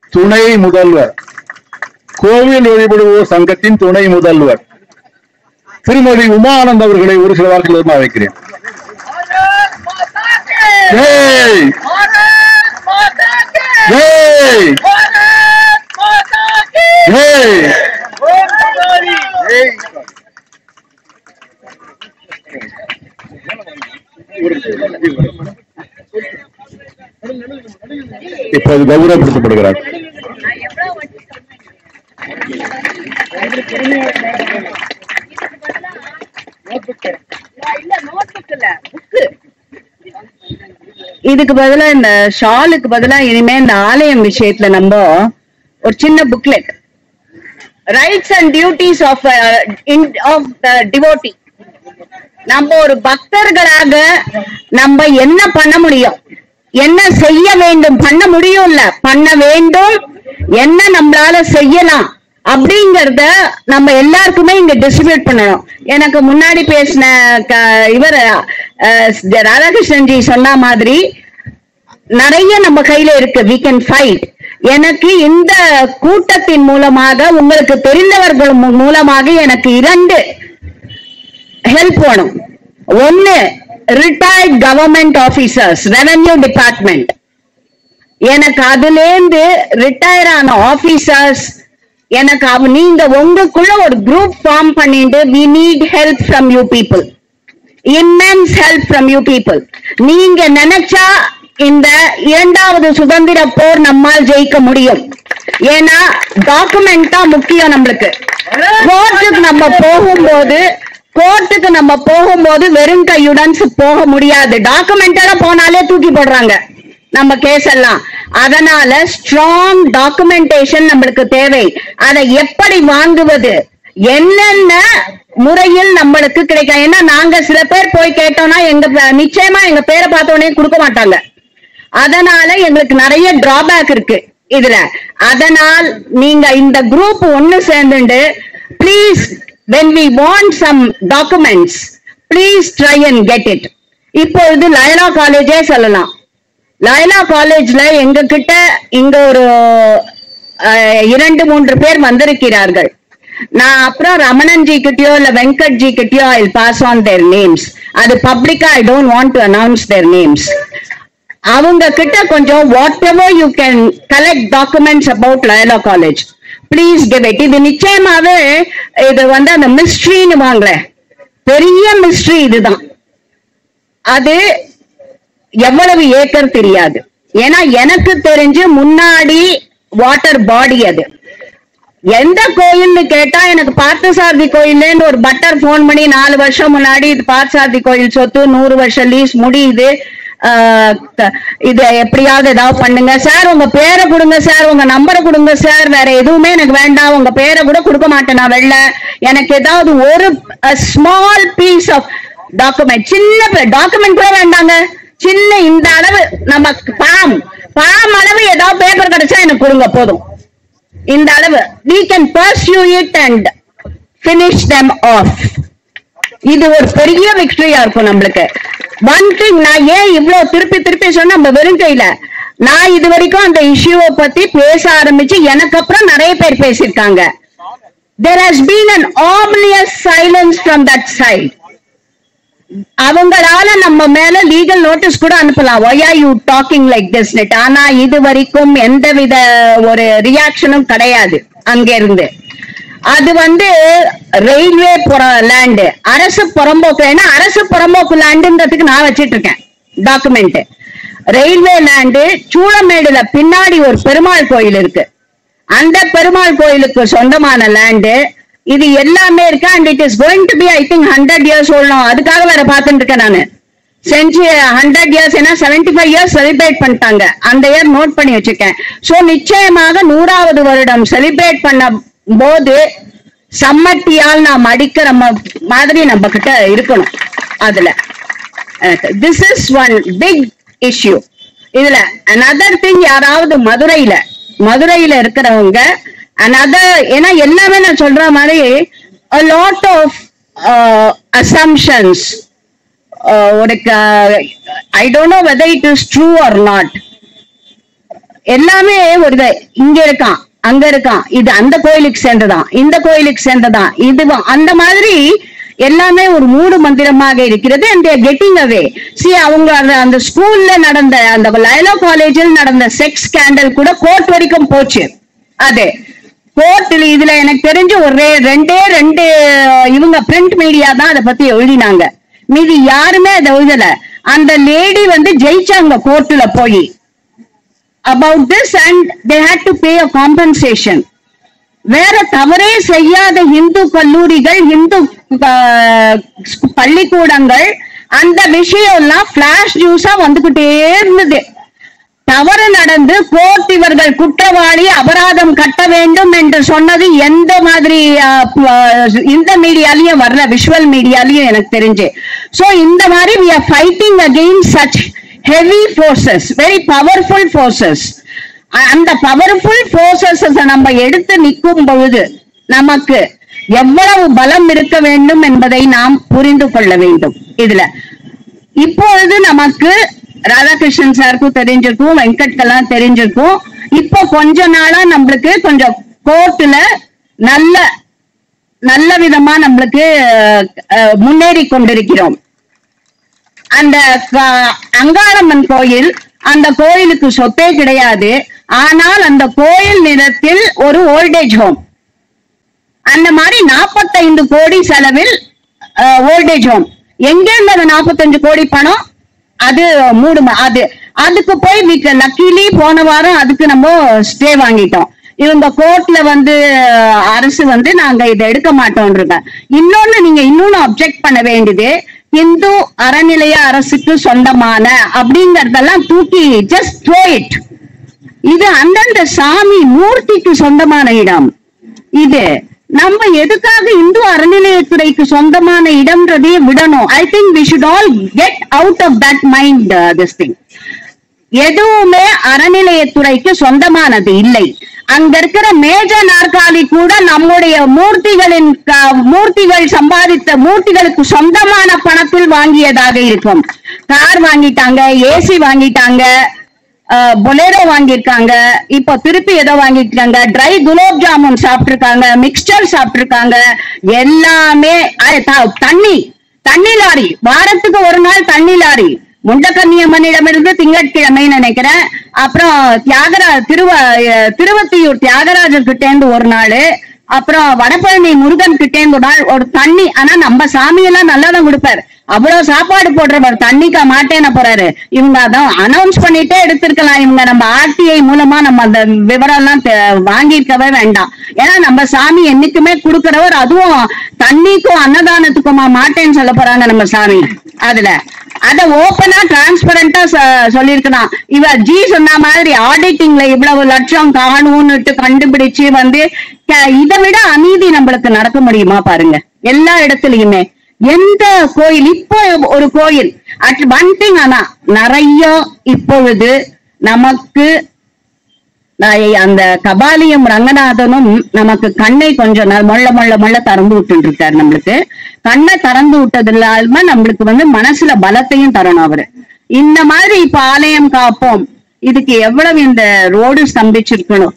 துணை முதல்வர் கோவில் வழிபடுவோர் சங்கத்தின் துணை முதல்வர் திருமதி உமானந்த் அவர்களை ஒரு சில வார்த்தைகள் அழைக்கிறேன் भारत माता के ஜெய் भारत माता के ஜெய் भारत माता के ஜெய் ओम हरि இப்போது கௌரவப்படுத்தப்படுகிறார் இதுக்கு பதிலா இந்த ஷாலுக்கு பதிலா இனிமே இந்த ஆலயம் விஷயத்துல நம்ம ஒரு சின்ன booklet rights and duties of of the devotee நம்ம ஒரு பக்தர்களாக நம்ம என்ன பண்ண முடியும் என்ன செய்ய வேண்டும் பண்ண முடியும்ல பண்ண வேண்டும் என்ன நம்மளால செய்யலாம் அப்படிங்கறத நம்ம எல்லாருக்குமே இங்க டிஸ்ட்ரிபியூட் பண்ணணும் எனக்கு முன்னாடி பேசின க- இவர் அஹ், ராதாகிருஷ்ணன் ஜி சொன்ன மாதிரி நிறைய நம்ம கையில இருக்கு we can ஃபைட் எனக்கு இந்த கூட்டத்தின் மூலமாக உங்களுக்கு தெரிந்தவர்கள் மூ- மூலமாக எனக்கு இரண்டு ஹெல்ப் வேணும் ஒன்னு retired government officers revenue department எனக்கு அதுலேருந்து ரிட்டையர் ஆன ஆபீசர்ஸ் எனக்கு அவ நீங்க உங்களுக்குள்ள ஒரு குரூப் ஃபார்ம் பண்ணிட்டு we need help from you people immense help from you people நீங்க நினைச்சா இந்த இரண்டாவது சுதந்திர போர் நம்மால் ஜெயிக்க முடியும் ஏன்னா டாக்குமெண்ட் தான் முக்கியம் நம்மளுக்கு கோர்ட்டுக்கு நம்ம போகும்போது கோர்ட்டுக்கு நம்ம போகும்போது வெறும் கையுடன் சு- போக முடியாது டாக்குமெண்டோட போனாலே தூக்கி போடுறாங்க நம்ம கேஸ் எல்லாம் அதனால ஸ்ட்ராங் டாக்குமெண்டேஷன் நம்மளுக்கு தேவை அதை எப்படி வாங்குவது என்னென்ன முறையில் நம்மளுக்கு கிடைக்கும் ஏன்னா நாங்க சில பேர் போய் கேட்டோம்னா எங்க ப- நிச்சயமா எங்க பேரை பார்த்த உடனே கொடுக்க மாட்டாங்க அதனால எங்களுக்கு நிறைய டிராபேக் இருக்கு இதுல அதனால் நீங்க இந்த குரூப் ஒண்ணு சேர்ந்துண்டு please when we want some documents please try and get it இப்போ இது லயலா காலேஜே சொல்லலாம் லயலா காலேஜ்ல எங்க கிட்ட இங்க ஒரு அஹ், இரண்டு மூன்று பேர் வந்திருக்கிறார்கள் நான் அப்புறம் ரமணன் ஜி கிட்டயோ இல்ல வெங்கட் ஜி கிட்டயோ I pass on their names அது பப்ளிக்கா I don't want to announce their names அவங்க கிட்ட கொஞ்சம் whatever you can collect documents about Loyola college please give it இது நிச்சயமாவே இது வந்து அந்த மிஸ்ட்ரின்னு வாங்கல பெரிய மிஸ்ட்ரி இதுதான் அது எவ்வளவு ஏக்கர் தெரியாது ஏன்னா எனக்கு தெரிஞ்சு முன்னாடி வாட்டர் பாடி அது எந்த கோயில்னு கேட்டா எனக்கு பார்த்தசாரதி கோயில்லேருந்து ஒரு பட்டர் ஃபோன் பண்ணி நாலு வருஷம் முன்னாடி இது பார்த்தசாரதி கோயில் சொத்து நூறு வருஷம் லீஸ் முடியுது ஆஹ் க- இது எப்படியாவது ஏதாவது பண்ணுங்க சார் உங்க பேரை கொடுங்க சார் உங்க நம்பரை கொடுங்க சார் வேற எதுவுமே எனக்கு வேண்டாம் உங்க பேரை கூட கொடுக்க மாட்டேன் நான் வெளில எனக்கு ஏதாவது ஒரு ஸ்மால் பீஸ் ஆஃப் டாக்குமெண்ட் சின்ன டாக்குமெண்ட் கூட வேண்டாங்க சின்ன இந்த அளவு நம்ம பாம் பாம் அளவு ஏதாவது பேப்பர் கிடைச்சா எனக்கு கொடுங்க போதும் இந்த அளவு we can pursue it and finish them off இது ஒரு பெரிய விக்டரியா இருக்கும் நம்மளுக்கு ஒன் திங் நான் ஏன் இவ்வளவு திருப்பி திருப்பி சொன்ன நம்ம வெறும் கையில நான் இது வரைக்கும் அந்த இஷ்யூவை பத்தி பேச ஆரம்பிச்சு எனக்கு அப்புறம் நிறைய பேர் பேசியிருக்காங்க there has been an ominous silence from that side அவங்களால நம்ம மேல லீகல் நோட்டீஸ் கூட அனுப்பலாம் why are you talking like this நெட் ஆனா இது வரைக்கும் எந்தவித ஒரு ரியாக்ஷனும் கிடையாது அங்க இருந்து அது வந்து ரயில்வே புற லேண்டு அரசு புறம்போக்கு ஏன்னா அரசு புறம்போக்கு லேண்டுன்றதுக்கு நான் வச்சிட்டு இருக்கேன் டாக்குமெண்ட் ரயில்வே லேண்டு சூளமேடுல பின்னாடி ஒரு பெருமாள் கோயில் இருக்கு அந்த பெருமாள் கோயிலுக்கு சொந்தமான லேண்டு இது எல்லாமே இருக்கு and it is going to be I think hundred years ஓடணும் அதுக்காக வேற பார்த்துட்டு இருக்கேன் நானு செஞ்சு ஹண்ட்ரட் இயர்ஸ் ஏன்னா செவன்டி ஃபைவ் இயர்ஸ் செலிப்ரேட் பண்ணிட்டாங்க அந்த இயர் நோட் பண்ணி வச்சிருக்கேன் சோ நிச்சயமாக நூறாவது வருடம் செலிப்ரேட் பண்ண போது சம்மட்டியால் நாம் அடிக்கிற ம- மாதிரி நம்ம கிட்ட இருக்கணும் அதுல this is one big issue இதுல another திங் யாராவது மதுரையில மதுரையில இருக்கிறவங்க another ஏன்னா எல்லாமே நான் சொல்ற மாதிரி a lot of uh, assumptions uh, ஒரு I don't know whether it is true or not எல்லாமே ஒரு இது. இங்க இருக்கான் அங்க இருக்கான் இது அந்த கோயிலுக்கு சேர்ந்ததான் இந்த கோயிலுக்கு சேர்ந்ததான் இது வ- அந்த மாதிரி எல்லாமே ஒரு மூடு மந்திரமாக இருக்கிறது and they are getting away see அவங்க அந்த அந்த ஸ்கூல்ல நடந்த அந்த லயலா காலேஜில் நடந்த செக்ஸ் ஸ்கேண்டல் கூட கோர்ட் வரைக்கும் போச்சு அது கோர்ட்ல இதுல எனக்கு தெரிஞ்சு ஒரு ரெண்டே ரெண்டு இவங்க பிரிண்ட் மீடியா தான் அதை பத்தி எழுதினாங்க மீதி யாருமே அதை எழுதல அந்த லேடி வந்து ஜெயிச்சாங்க கோர்ட்ல போய் about this and they had to pay a compensation வேற தவறே செய்யாத இந்து கல்லூரிகள் இந்து ஆஹ், பள்ளிக்கூடங்கள் அந்த விஷயம் எல்லாம் பிளாஷ் நியூஸா வந்துகிட்டே இருந்தது தவறு நடந்து கோர்ட் இவர்கள் குற்றவாளி அபராதம் கட்ட வேண்டும் என்று சொன்னது எந்த மாதிரி ஆஹ், ப- இந்த மீடியாலயும் வரல விஷுவல் மீடியாலயும் எனக்கு தெரிஞ்சு சோ இந்த மாதிரி we are fighting against such heavy forces very powerful forces அந்த பவர்ஃபுல் ஃபோர்ஸஸ் நம்ம எடுத்து நிற்கும் பொழுது நமக்கு எவ்வளவு பலம் இருக்க வேண்டும் என்பதை நாம் புரிந்து கொள்ள வேண்டும் இதுல இப்பொழுது நமக்கு ராதாகிருஷ்ணன் சாருக்கும் தெரிஞ்சிருக்கும் வெங்கட்கெல்லாம் தெரிஞ்சிருக்கும் இப்போ கொஞ்ச நாளா நம்மளுக்கு கொஞ்சம் கோர்ட்டுல நல்ல நல்ல விதமா நம்மளுக்கு அஹ், அஹ், முன்னேறி கொண்டிருக்கிறோம் அந்த க- அங்காளம்மன் கோயில் அந்த கோயிலுக்கு சொத்தே கிடையாது ஆனால் அந்த கோயில் நிலத்தில் ஒரு ஓல்டேஜ் ஹோம் அந்த மாதிரி 45 கோடி செலவில் ஓல்டேஜ் ஹோம் எங்க இருந்து அந்த 45 கோடி பணம் அது மூடு ம- அது அதுக்கு போய் லக்கிலி போன வாரம் அதுக்கு நம்ம ஸ்டே வாங்கிட்டோம் இவங்க கோர்ட்ல வந்து அஹ், அரசு வந்து நாங்க இதை எடுக்க மாட்டோம்ன்றத இன்னொன்னு நீங்க இன்னொன்னு அப்செக்ட் பண்ண வேண்டியது இந்து அறநிலைய அரசுக்கு சொந்தமான அப்படிங்கறதெல்லாம் தூக்கி ஜஸ்ட் த்ரோ இட் இது அந்தந்த சாமி மூர்த்திக்கு சொந்தமான இடம் இது நம்ம எதுக்காக இந்து அறநிலையத்துறைக்கு சொந்தமான இடம்ன்றதையே விடணும் I think we should all get out of that mind this thing எதுவுமே அறநிலையத்துறைக்கு சொந்தமானது இல்லை அங்க இருக்கிற மேஜ நாற்காலி கூட நம்முடைய மூர்த்திகளின் க- மூர்த்திகள் சம்பாதித்த மூர்த்திகளுக்கு சொந்தமான பணத்தில் வாங்கியதாக இருக்கும் கார் வாங்கிட்டாங்க ஏசி வாங்கிட்டாங்க பொலேரோ வாங்கியிருக்காங்க இப்போ திருப்பி ஏதோ வாங்கியிருக்காங்க ட்ரை குலோப் ஜாமுன் சாப்பிட்டிருக்காங்க மிக்சர் சாப்பிட்டிருக்காங்க எல்லாமே அஹ், த- தண்ணி தண்ணி லாரி வாரத்துக்கு ஒரு நாள் தண்ணி லாரி முண்டக்கன்னியம்மனிடமிருந்து திங்கட்கிழமைன்னு நினைக்கிறேன் அப்புறம் தியாகரா திருவ அஹ், திருவத்தியூர் தியாகராஜர் கிட்ட இருந்து ஒரு நாள் அப்புறம் வடபழனி முருகன் கிட்ட இருந்து ஒரு நாள் ஒரு தண்ணி ஆனா நம்ம சாமியெல்லாம் நல்லா தான் கொடுப்பாரு அவ்வளவு சாப்பாடு போடுறவர் தண்ணிக்க மாட்டேன்னு போறாரு இவங்க அதான் அனௌன்ஸ் பண்ணிட்டே எடுத்திருக்கலாம் இவங்க நம்ம ஆர்டிஐ மூலமா நம்ம அந்த விவரம் எல்லாம் தெ- வாங்கியிருக்கவே வேண்டாம் ஏன்னா நம்ம சாமி என்னைக்குமே கொடுக்கிறவர் அதுவும் தண்ணிக்கும் அன்னதானத்துக்குமா மாட்டேன்னு சொல்ல போறாங்க நம்ம சாமி அதுல அத ஓப்பனா டிரான்ஸ்பரண்டா சொல்லிருக்கலாம் இவ ஜி சொன்ன மாதிரி ஆடிட்டிங்ல இவ்வளவு லட்சம் காணும்னுட்டு கண்டுபிடிச்சு வந்து க- இதை விட அநீதி நம்மளுக்கு நடக்க முடியுமா பாருங்க எல்லா இடத்துலயுமே எந்த கோயில் இப்போ ஒரு கோயில் அட் ஒன் திங் ஆனா நிறைய இப்பொழுது நமக்கு நான் அந்த கபாலியும் ரங்கநாதனும் நமக்கு கண்ணை கொஞ்சம் ந- மொள்ள மொள்ள மொள்ள திறந்து விட்டு இருக்காரு நம்மளுக்கு கண்ணை திறந்து விட்டது இல்லாம நம்மளுக்கு வந்து மனசுல பலத்தையும் தரணும் அவரு இந்த மாதிரி இப்ப ஆலயம் காப்போம் இதுக்கு எவ்வளவு இந்த ரோடு ஸ்தம்பிச்சிருக்கணும்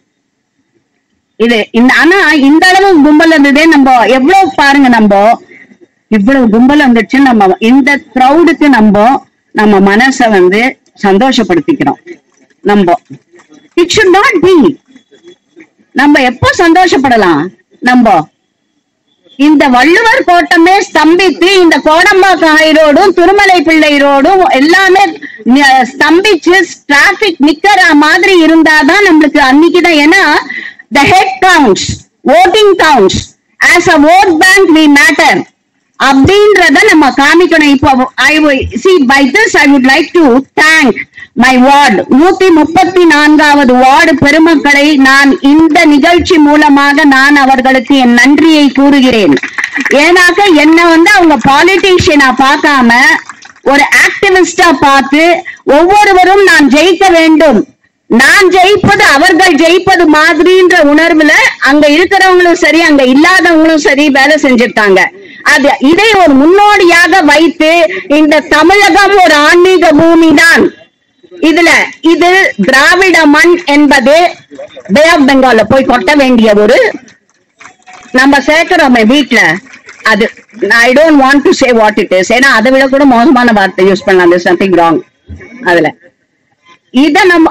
இது இந்த ஆனா இந்த அளவு கும்பல் இருந்ததே நம்ம எவ்வளவு பாருங்க நம்ம இவ்வளவு கும்பல் வந்துச்சு நம்ம இந்த க்ரௌடுக்கு நம்ம நம்ம மனச வந்து சந்தோஷப்படுத்திக்கிறோம் நம்ம இட் should நாட் பி நம்ம எப்போ சந்தோஷப்படலாம் நம்ம இந்த வள்ளுவர் கோட்டமே ஸ்தம்பித்து இந்த கோடம்பாக்கம் ஹை ரோடும் திருமலை பிள்ளை ரோடும் எல்லாமே ந- ஸ்தம்பிச்சு டிராபிக் நிக்கிற மாதிரி இருந்தாதான் நம்மளுக்கு அன்னைக்குதான் ஏன்னா the head counts voting counts as a vote bank we matter அப்படின்றத நம்ம காமிக்கணும் இப்போ I see by this I would like to thank my ward நூத்தி முப்பத்தி நான்காவது வார்டு பெருமக்களை நான் இந்த நிகழ்ச்சி மூலமாக நான் அவர்களுக்கு என் நன்றியை கூறுகிறேன் ஏன்னாக்க என்ன வந்து அவங்க பாலிட்டிஷியனா பார்க்காம ஒரு ஆக்டிவிஸ்டா பார்த்து ஒவ்வொருவரும் நான் ஜெயிக்க வேண்டும் நான் ஜெயிப்பது அவர்கள் ஜெயிப்பது மாதிரின்ற உணர்வுல அங்க இருக்கிறவங்களும் சரி அங்க இல்லாதவங்களும் சரி வேலை செஞ்சிருக்காங்க அது இதை ஒரு முன்னோடியாக வைத்து இந்த தமிழகம் ஒரு ஆன்மீக பூமி தான் இதுல இது திராவிட மண் என்பது பே ஆஃப் பெங்கால்ல போய் கொட்ட வேண்டிய ஒரு நம்ம சேர்க்கிறோமே வீட்ல அது I don't want to say what it is ஏன்னா அதை விட கூட மோசமான வார்த்தை யூஸ் பண்ணலாம் there's nothing wrong அதுல இத நம்ம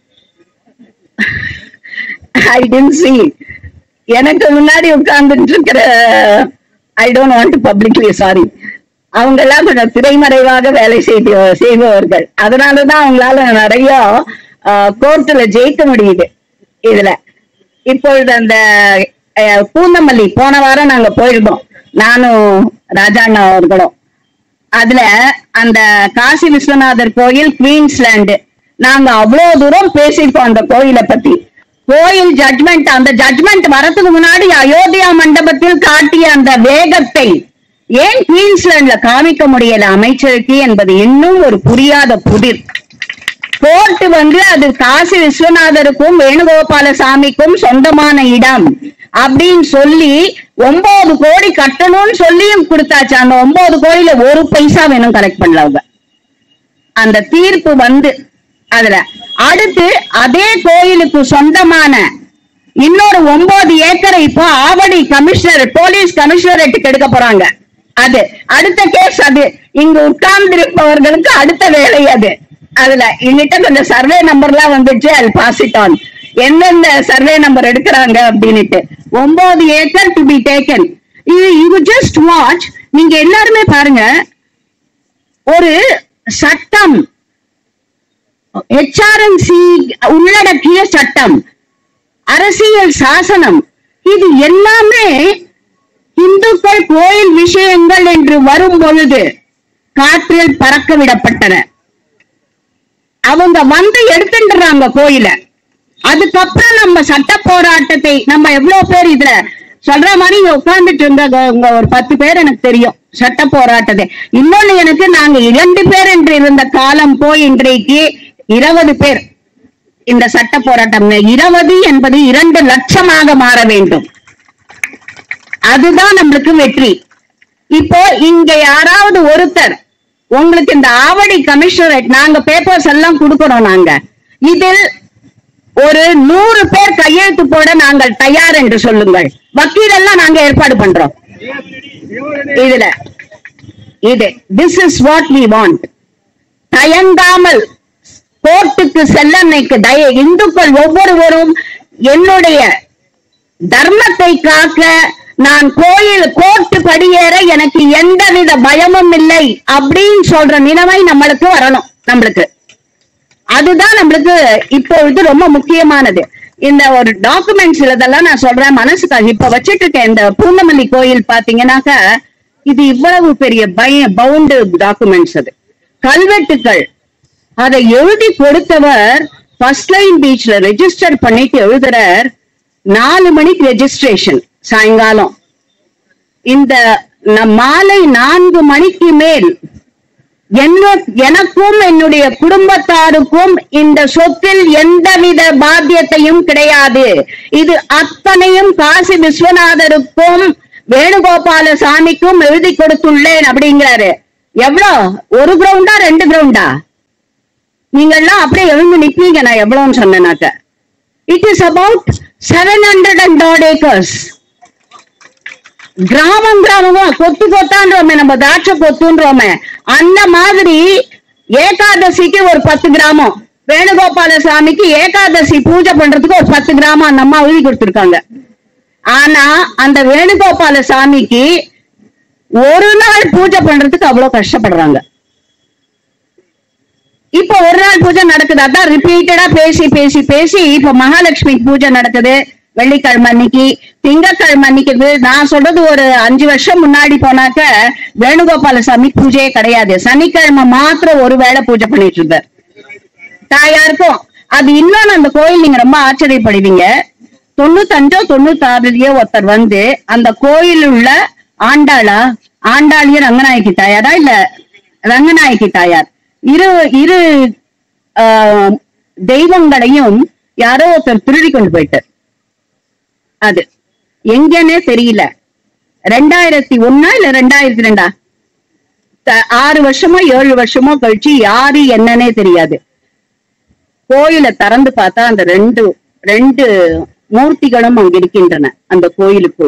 ஐ டென்ட் see எனக்கு முன்னாடி உட்கார்ந்துட்டு இருக்கிற I don't want to publicly sorry அவங்க எல்லாம் கொஞ்சம் திரைமறைவாக வேலை செய்து செய்பவர்கள் அதனாலதான் அவங்களால நிறைய கோர்ட்ல ஜெயிக்க முடியுது இதுல இப்பொழுது அந்த அஹ், பூந்தமல்லி போன வாரம் நாங்க போயிருந்தோம் நானும் ராஜாண்ணா அவர்களும் அதுல அந்த காசி விஸ்வநாதர் கோயில் குவீன்ஸ்லாண்டு நாங்க அவ்வளவு தூரம் பேசியிருக்கோம் அந்த கோயிலை பத்தி கோயில் ஜட்மெண்ட் அந்த ஜட்மெண்ட் வரதுக்கு முன்னாடி அயோத்தியா மண்டபத்தில் காட்டிய அந்த வேகத்தை ஏன் குவீன்ஸ்லாண்ட்ல காமிக்க முடியல அமைச்சருக்கு என்பது இன்னும் ஒரு புரியாத புதிர் கோர்ட் வந்து அது காசி விஸ்வநாதருக்கும் வேணுகோபால சாமிக்கும் சொந்தமான இடம் அப்படின்னு சொல்லி ஒன்பது கோடி கட்டணும்னு சொல்லியும் கொடுத்தாச்சு அந்த ஒன்பது கோடியில ஒரு பைசா வேணும் கலெக்ட் பண்ணல அவங்க அந்த தீர்ப்பு வந்து அதுல அடுத்து அதே கோயிலுக்கு சொந்தமான இன்னொரு ஒன்பது ஏக்கரை இப்போ ஆவடி கமிஷனர் போலீஸ் கமிஷனரேட்டுக்கு எடுக்க போறாங்க அது அடுத்த கேஸ் அது இங்கு உட்கார்ந்திருப்பவர்களுக்கு அடுத்த வேலை அது அதுல எங்கிட்ட கொஞ்சம் சர்வே நம்பர்லாம் வந்துச்சு அது பாஸ் இட் ஆன் எந்தெந்த சர்வே நம்பர் எடுக்கிறாங்க அப்படின்னுட்டு ஒன்பது ஏக்கர் டு பி டேக்கன் இது யூ ஜஸ்ட் வாட்ச் நீங்க எல்லாருமே பாருங்க ஒரு சட்டம் ஹெச்ஆர்என்சி உள்ளடக்கிய சட்டம் அரசியல் சாசனம் இது எல்லாமே இந்துக்கள் கோயில் விஷயங்கள் என்று வரும் பொழுது காற்றில் பறக்க விடப்பட்டன அவங்க வந்து எடுத்துட்டுறாங்க கோயில அதுக்கப்புறம் நம்ம சட்ட போராட்டத்தை நம்ம எவ்வளவு பேர் இதுல சொல்ற மாதிரி இங்க உட்கார்ந்துட்டு இருந்த இங்க ஒரு பத்து பேர் எனக்கு தெரியும் சட்ட போராட்டத்தை இன்னொன்னு எனக்கு நாங்க இரண்டு பேர் என்று இருந்த காலம் போய் இன்றைக்கு இருபது பேர் இந்த சட்ட போராட்டம் இருபது என்பது இரண்டு லட்சமாக மாற வேண்டும் அதுதான் நம்மளுக்கு வெற்றி இப்போ இங்க யாராவது ஒருத்தர் உங்களுக்கு இந்த ஆவடி கமிஷனரேட் நாங்க பேப்பர்ஸ் எல்லாம் கொடுக்கிறோம் நாங்க இதில் ஒரு நூறு பேர் கையெழுத்து போட நாங்கள் தயார் என்று சொல்லுங்கள் வக்கீல் எல்லாம் நாங்க ஏற்பாடு பண்றோம் இதுல இது this is what we want தயங்காமல் கோர்ட்டுக்கு செல்ல இன்னைக்கு தய இந்துக்கள் ஒவ்வொருவரும் என்னுடைய தர்மத்தை காக்க நான் கோயில் கோர்ட்டு படியேற எனக்கு எந்தவித பயமும் இல்லை அப்படின்னு சொல்ற நிலைமை நம்மளுக்கு வரணும் நம்மளுக்கு அதுதான் நம்மளுக்கு இப்பொழுது ரொம்ப முக்கியமானது இந்த ஒரு டாக்குமெண்ட்ஸ் இதெல்லாம் நான் சொல்றேன் மனசுக்கு இப்ப வச்சிட்டு இருக்கேன் இந்த பூந்தமல்லி கோயில் பாத்தீங்கன்னாக்கா இது இவ்வளவு பெரிய பய பவுண்டு டாக்குமெண்ட்ஸ் அது கல்வெட்டுக்கள் அதை எழுதி கொடுத்தவர் ஃபர்ஸ்ட் லைன் பீச்ல ரெஜிஸ்டர் பண்ணிட்டு எழுதுறார் நாலு மணிக்கு ரெஜிஸ்ட்ரேஷன் சாயங்காலம் இந்த ந- மாலை நான்கு மணிக்கு மேல் என்ன எனக்கும் என்னுடைய குடும்பத்தாருக்கும் இந்த சொத்தில் எந்தவித பாத்தியத்தையும் கிடையாது இது அத்தனையும் காசி விஸ்வநாதருக்கும் வேணுகோபால சாமிக்கும் எழுதி கொடுத்துள்ளேன் அப்படிங்கிறாரு எவ்வளோ ஒரு கிரவுண்டா ரெண்டு கிரவுண்டா நீங்கெல்லாம் அப்படியே எழுந்து நிப்பீங்க நான் எவ்வளவுன்னு சொன்னேனாக்க it is about seven hundred and odd acres கிராமம் கிராமமா கொத்து கொத்தான்றோமே நம்ம திராட்சை கொத்துன்றோமே அந்த மாதிரி ஏகாதசிக்கு ஒரு பத்து கிராமம் வேணுகோபால சாமிக்கு ஏகாதசி பூஜை பண்றதுக்கு ஒரு பத்து கிராமம் அந்த அம்மா எழுதி கொடுத்திருக்காங்க ஆனா அந்த வேணுகோபால சாமிக்கு ஒரு நாள் பூஜை பண்றதுக்கு அவ்வளவு கஷ்டப்படுறாங்க இப்ப ஒரு நாள் பூஜை நடக்குது அதான் ரிப்பீட்டடா பேசி பேசி பேசி இப்ப மகாலட்சுமி பூஜை நடக்குது வெள்ளிக்கிழமை அன்னைக்கு திங்கக்கிழமை அன்னைக்கு நான் சொல்றது ஒரு அஞ்சு வருஷம் முன்னாடி போனாக்க வேணுகோபால சாமி பூஜையே கிடையாது சனிக்கிழமை மாத்திரம் ஒரு வேளை பூஜை பண்ணிட்டு இருந்தார் தாயாருக்கும் அது இன்னொன்னு அந்த கோயில் நீங்க ரொம்ப ஆச்சரியப்படுவீங்க தொண்ணூத்தஞ்சோ தொண்ணூத்தாறுலயோ ஒருத்தர் வந்து அந்த கோயில் உள்ள ஆண்டாளா ஆண்டாளிய ரங்கநாயகி தாயாரா இல்ல ரங்கநாயகி தாயார் இரு இரு ஆஹ், தெய்வங்களையும் யாரோ ஒருத்தர் திருடி கொண்டு போயிட்டார் அது எங்கன்னே தெரியல ரெண்டாயிரத்தி ஒன்னா இல்ல ரெண்டாயிரத்தி ரெண்டா த- ஆறு வருஷமோ ஏழு வருஷமோ கழிச்சு யாரு என்னன்னே தெரியாது கோயிலை திறந்து பார்த்தா அந்த ரெண்டு ரெண்டு மூர்த்திகளும் அங்க இருக்கின்றன அந்த கோயிலுக்குள்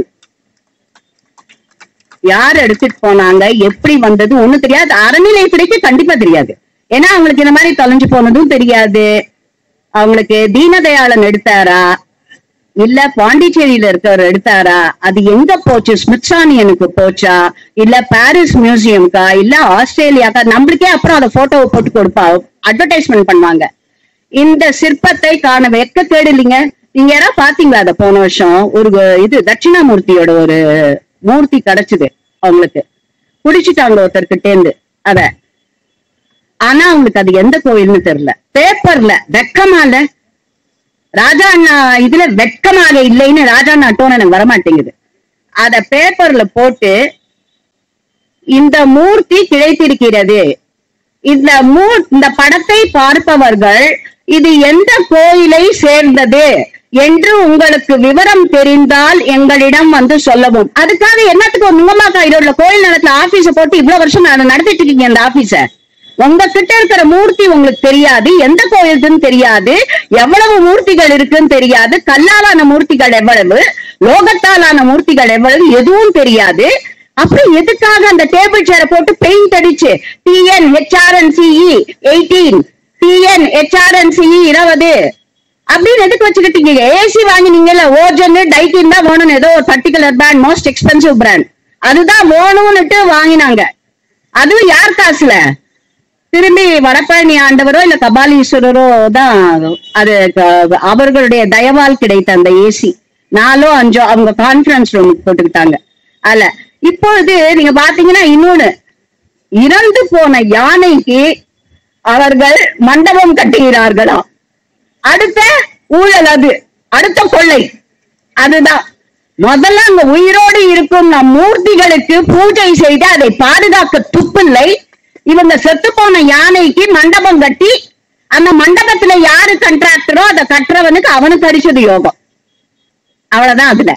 யார் எடுத்துட்டு போனாங்க எப்படி வந்தது ஒண்ணும் தெரியாது அறநிலையத்துறைக்கு கண்டிப்பா தெரியாது ஏன்னா அவங்களுக்கு இந்த மாதிரி தொலைஞ்சு போனதும் தெரியாது அவங்களுக்கு தீனதயாளன் எடுத்தாரா இல்ல பாண்டிச்சேரியில இருக்கவர் எடுத்தாரா அது எங்க போச்சு ஸ்மித்சானியனுக்கு போச்சா இல்ல பாரிஸ் மியூசியம்க்கா இல்ல ஆஸ்திரேலியாக்கா நம்மளுக்கே அப்புறம் அதை போட்டோவை போட்டு கொடுப்பா அட்வர்டைஸ்மெண்ட் பண்ணுவாங்க இந்த சிற்பத்தை காண வெட்கக்கேடு இல்லைங்க நீங்க யாராவது பாத்தீங்களா அத போன வருஷம் ஒரு இது தட்சிணாமூர்த்தியோட ஒரு மூர்த்தி கிடைச்சது அவங்களுக்கு குடிச்சிட்டாங்க ஒருத்தர்கிட்ட இருந்து அத ஆனா அவங்களுக்கு அது எந்த கோயில்னு தெரியல பேப்பர்ல வெக்கமா இல்ல ராஜா அண்ணா இதுல வெட்கமாக இல்லைன்னு ராஜா அண்ணா டோன் எனக்கு வரமாட்டேங்குது அத பேப்பர்ல போட்டு இந்த மூர்த்தி கிடைத்திருக்கிறது இந்த மூ இந்த படத்தை பார்ப்பவர்கள் இது எந்த கோயிலை சேர்ந்தது என்று உங்களுக்கு விவரம் தெரிந்தால் எங்களிடம் வந்து சொல்லவும் அதுக்காக என்னத்துக்கு ஒரு நுங்கமாக்கா ஈரோடுல கோயில் நிலத்துல ஆபீஸ போட்டு இவ்வளவு வருஷம் நான் நடத்திட்டு இருக்கீங்க அந்த ஆபீஸ உங்க கிட்ட இருக்கிற மூர்த்தி உங்களுக்கு தெரியாது எந்த கோயிலுக்குன்னு தெரியாது எவ்வளவு மூர்த்திகள் இருக்குன்னு தெரியாது கல்லாலான மூர்த்திகள் எவ்வளவு லோகத்தாலான மூர்த்திகள் எவ்வளவு எதுவும் தெரியாது அப்புறம் எதுக்காக அந்த டேபிள் சேரை போட்டு பெயிண்ட் அடிச்சு TN HRN CE eighteen TN HRN CE இருபது அப்படின்னு எதுக்கு வச்சுக்கிட்டீங்க ஏசி வாங்கினீங்கல்ல ஓஜன் டைக்கின் தான் வேணும்னு ஏதோ ஒரு particular brand most expensive brand அதுதான் வேணும்னுட்டு வாங்கினாங்க அதுவும் யார் காசுல திரும்பி வடபழனி ஆண்டவரோ இல்ல கபாலீஸ்வரரோ தான் அது க- அவர்களுடைய தயவால் கிடைத்த அந்த ஏசி நாலோ அஞ்சோ அவங்க கான்ஃபரன்ஸ் ரூம் போட்டுக்கிட்டாங்க அல்ல இப்பொழுது நீங்க பாத்தீங்கன்னா இன்னொன்னு இறந்து போன யானைக்கு அவர்கள் மண்டபம் கட்டுகிறார்களாம் அடுத்த ஊழல் அது அடுத்த கொள்ளை அதுதான் முதல்ல அங்க உயிரோடு இருக்கும் நம் மூர்த்திகளுக்கு பூஜை செய்து அதை பாதுகாக்க துப்பில்லை இவங்க செத்து போன யானைக்கு மண்டபம் கட்டி அந்த மண்டபத்துல யாரு கண்ட்ராக்டரோ அதை கட்டுறவனுக்கு அவனுக்கு அடிச்சது யோகம் அவ்வளவுதான் அதுல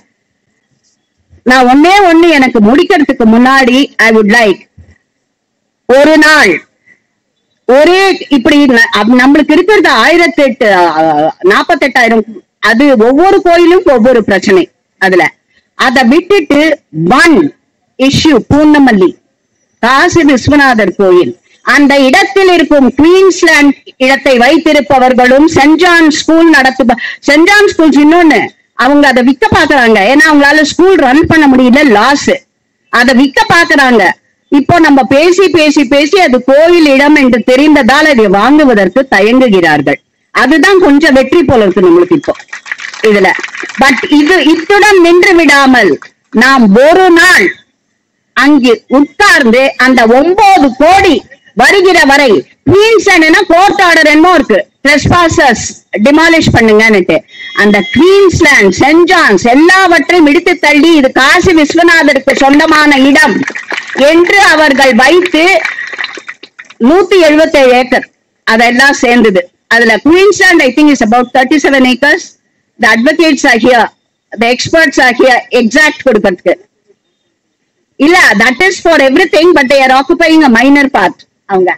நான் ஒன்னே ஒண்ணு எனக்கு முடிக்கிறதுக்கு முன்னாடி ஐ வுட் லைக் ஒரு நாள் ஒரே இப்படி ந- அப்- நம்மளுக்கு இருக்கிறது ஆயிரத்தி எட்டு நாற்பத்தெட்டாயிரம் அது ஒவ்வொரு கோயிலும் ஒவ்வொரு பிரச்சனை அதுல அதை விட்டுட்டு ஒன் இஷ்யூ பூர்ணமல்லி காசி விஸ்வநாதர் கோயில் அந்த இடத்தில் இருக்கும் குயின்ஸ்லாண்ட் இடத்தை வைத்திருப்பவர்களும் சென்ட் ஜான் ஸ்கூல் நடத்து சென்ட் ஜான் ஸ்கூல்ஸ் இன்னொன்னு அவங்க அதை விற்க பாக்குறாங்க ஏன்னா அவங்களால ஸ்கூல் ரன் பண்ண முடியல லாஸ் அதை விற்க பாக்குறாங்க இப்போ நம்ம பேசி பேசி பேசி அது கோயில் இடம் என்று தெரிந்ததால் அதை வாங்குவதற்கு தயங்குகிறார்கள் அதுதான் கொஞ்சம் வெற்றி போல இருக்கு நம்மளுக்கு இப்போ இதுல பட் இது இத்துடன் நின்று விடாமல் நாம் ஒரு நாள் அங்கு உட்கார்ந்து அந்த ஒன்பது கோடி வருகிற வரை குயின்ஸ்லாண்ட் கோர்ட் ஆர்டர் என்னமோ இருக்கு ட்ரெஸ்பாசஸ் டிமாலிஷ் பண்ணுங்கன்னுட்டு அந்த குயின்ஸ்லாண்ட் சென்ட் ஜான்ஸ் எல்லாவற்றையும் இடித்து தள்ளி இது காசி விஸ்வநாதருக்கு சொந்தமான இடம் என்று அவர்கள் வைத்து நூத்தி எழுபத்தேழு ஏக்கர் அதெல்லாம் சேர்ந்தது அதுல Queensland I think is about thirty seven acres the advocates ஆகிய த எக்ஸ்பர்ட்ஸ் ஆகிய எக்ஸாக்ட் கொடுக்கறதுக்கு இல்ல that is for everything but they're occupying a minor part அவங்க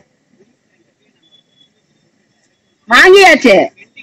வாங்கியாச்சு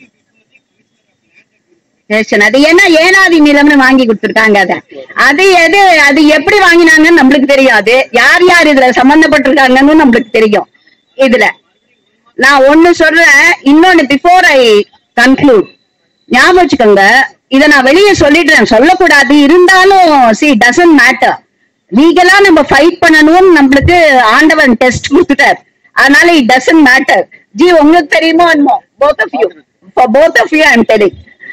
Station. அது என்ன ஏனாதி நிலம்னு வாங்கி கொடுத்திருக்காங்க அத அது எது அது எப்படி வாங்கினாங்கன்னு நம்மளுக்கு தெரியாது யார் யார் இதுல சம்பந்தப்பட்டிருக்காங்கன்னு நம்மளுக்கு தெரியும் இதுல நான் ஒண்ணு சொல்றேன் இன்னொன்னு பிஃபோர் ஐ கன்க்ளூட் ஞாபகம் வச்சுக்கோங்க இத நான் வெளியே சொல்லிடுறேன் சொல்லக்கூடாது இருந்தாலும் சி டசன்ட் மேட்டர் லீகலா நம்ம ஃபைட் பண்ணணும்னு நம்மளுக்கு ஆண்டவன் டெஸ்ட் கொடுத்துட்டார் அதனால இட் டசன்ட் மேட்டர் ஜி உங்களுக்கு தெரியுமோ என்னமோ both of you for both of you I'm telling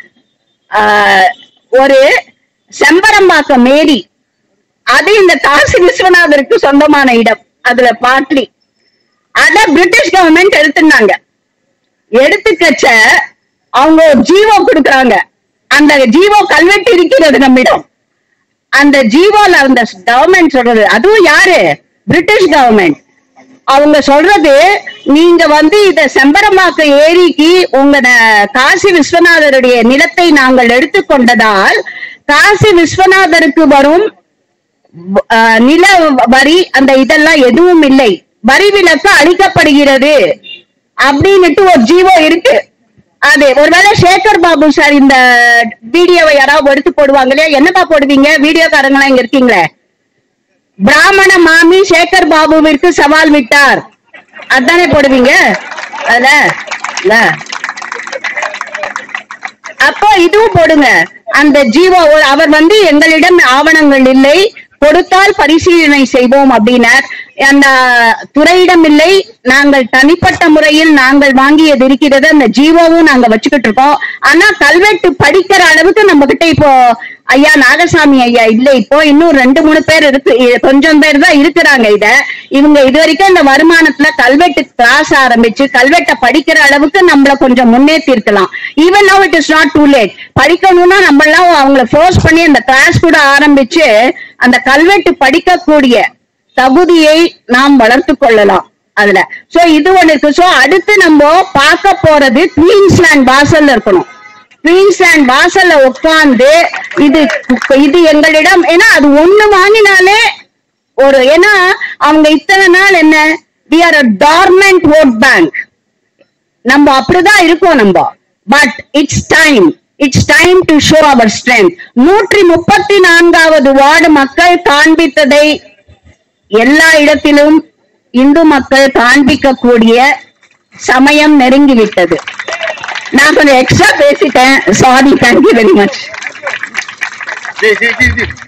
ஒரு செம்பரம்பாக்கம் மேரி அது இந்த காசி விஸ்வநாதருக்கு சொந்தமான இடம் அதுல பார்ட்லி அத பிரிட்டிஷ் கவர்மெண்ட் எடுத்துனாங்க எடுத்துக்கச்ச அவங்க ஒரு ஜீவோ கொடுக்கறாங்க அந்த ஜீவோ கல்வெட்டு இருக்கிறது நம்மிடம் அந்த ஜீவோல அந்த கவர்மெண்ட் சொல்றது அதுவும் யாரு பிரிட்டிஷ் கவர்மெண்ட் அவங்க சொல்றது நீங்க வந்து இத செம்பரமாக்க ஏரிக்கு உங்க ந- காசி விஸ்வநாதருடைய நிலத்தை நாங்கள் எடுத்துக்கொண்டதால் காசி விஸ்வநாதருக்கு வரும் அஹ், நில வரி அந்த இதெல்லாம் எதுவும் இல்லை வரி விலக்கு அளிக்கப்படுகிறது அப்படின்னுட்டு ஒரு ஜீவோ இருக்கு அது ஒருவேளை சேகர் பாபு சார் இந்த வீடியோவை யாராவது எடுத்து போடுவாங்க இல்லையா என்னப்பா போடுவீங்க வீடியோக்காரங்களா இங்க இருக்கீங்களே பிராமண மாமி சேகர் பாபுவிற்கு சவால் விட்டார் அதானே போடுவீங்க அதுல இல்ல அப்போ இதுவும் போடுங்க அந்த ஜீவோ அவர் வந்து எங்களிடம் ஆவணங்கள் இல்லை கொடுத்தால் பரிசீலனை செய்வோம் அப்படின்னார் அந்த துறையிடம் இல்லை நாங்கள் தனிப்பட்ட முறையில் நாங்கள் வாங்கியது இருக்கிறது அந்த ஜீவோவும் நாங்க வச்சுக்கிட்டு இருக்கோம் ஆனா கல்வெட்டு படிக்கிற அளவுக்கு நம்ம கிட்ட இப்போ ஐயா நாகசாமி ஐயா இல்ல இப்போ இன்னும் ரெண்டு மூணு பேர் இருக்கு இ- கொஞ்சம் பேர் தான் இருக்கிறாங்க இத இவங்க இது வரைக்கும் இந்த வருமானத்துல கல்வெட்டு கிளாஸ் ஆரம்பிச்சு கல்வெட்டை படிக்கிற அளவுக்கு நம்மள கொஞ்சம் முன்னேற்றி இருக்கலாம் even now it is not too late படிக்கணும்னா நம்ம எல்லாம் அவங்கள ஃபோர்ஸ் பண்ணி அந்த கிளாஸ் கூட ஆரம்பிச்சு அந்த கல்வெட்டு படிக்கக்கூடிய தகுதியை நாம் வளர்த்து கொள்ளலாம் அதுல சோ இது ஒண்ணு இருக்கு சோ அடுத்து நம்ம பார்க்க போறது குயின்ஸ்லாண்ட் வாசல்ல இருக்கணும் குயின்ஸ்லாண்ட் வாசல்ல உட்கார்ந்து இது இது எங்களிடம் ஏன்னா அது ஒண்ணு வாங்கினாலே ஒரு ஏன்னா அவங்க இத்தனை நாள் என்ன we are a torment vote bank நம்ம அப்படிதான் இருக்கோம் நம்ம but it's time it's time to show our strength நூற்றி முப்பத்தி நான்காவது வார்டு மக்கள் காண்பித்ததை எல்லா இடத்திலும் இந்து மக்கள் காண்பிக்கக்கூடிய சமயம் நெருங்கிவிட்டது நான் கொஞ்சம் எக்ஸ்ட்ரா பேசிட்டேன் sorry thank you very much ji ji ji G